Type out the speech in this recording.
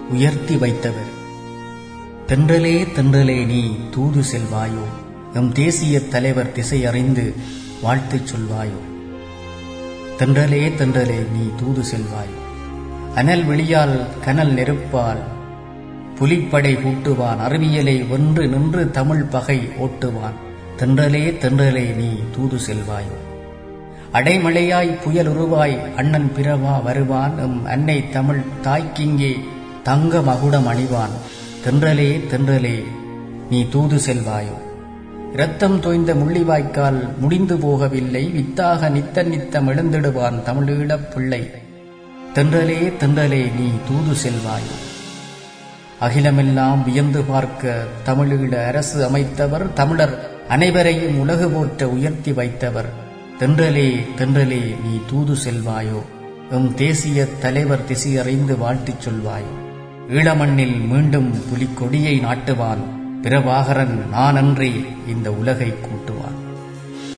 உயர்த்தி வைத்தவர் தென்றலே தென்றலே நீ தூது செல்வாயோ எம் தேசிய தலைவர் திசை அறிந்து வாழ்த்துச் சொல்வாயோ தென்றலே தென்றலே நீ தூது செல்வாயோ அனல் வெளியால் கனல் நெருப்பால் புலிப்படை கூட்டுவான் அறிவியலை வென்று நின்று தமிழ் பகை ஓட்டுவான் தென்றலே தென்றலே நீ தூது செல்வாயோ அடைமழையாய் புயல் உருவாய் அண்ணன் பிறவா வருவான் எம் அன்னை தமிழ் தாய்க்கிங்கே தங்க மகுடம் அணிவான் தென்றலே தென்றலே நீ தூது செல்வாயோ இரத்தம் தோய்ந்த முள்ளிவாய்க்கால் முடிந்து போகவில்லை வித்தாக நித்த நித்தம் எழுந்திடுவான் தமிழீழப் பிள்ளை தென்றலே தென்றலே நீ தூது செல்வாயோ அகிலமெல்லாம் வியந்து பார்க்க தமிழீழ அரசு அமைத்தவர் தமிழர் அனைவரையும் உலகு போற்ற உயர்த்தி வைத்தவர் தென்றலே தென்றலே நீ தூது செல்வாயோ எம் தேசிய தலைவர் திசையறிந்து வாழ்த்திச் சொல்வாயோ ஈழமண்ணில் மீண்டும் புலிக்கொடியை நாட்டுவான் பிரபாகரன் நானன்றே இந்த உலகை கூட்டுவான்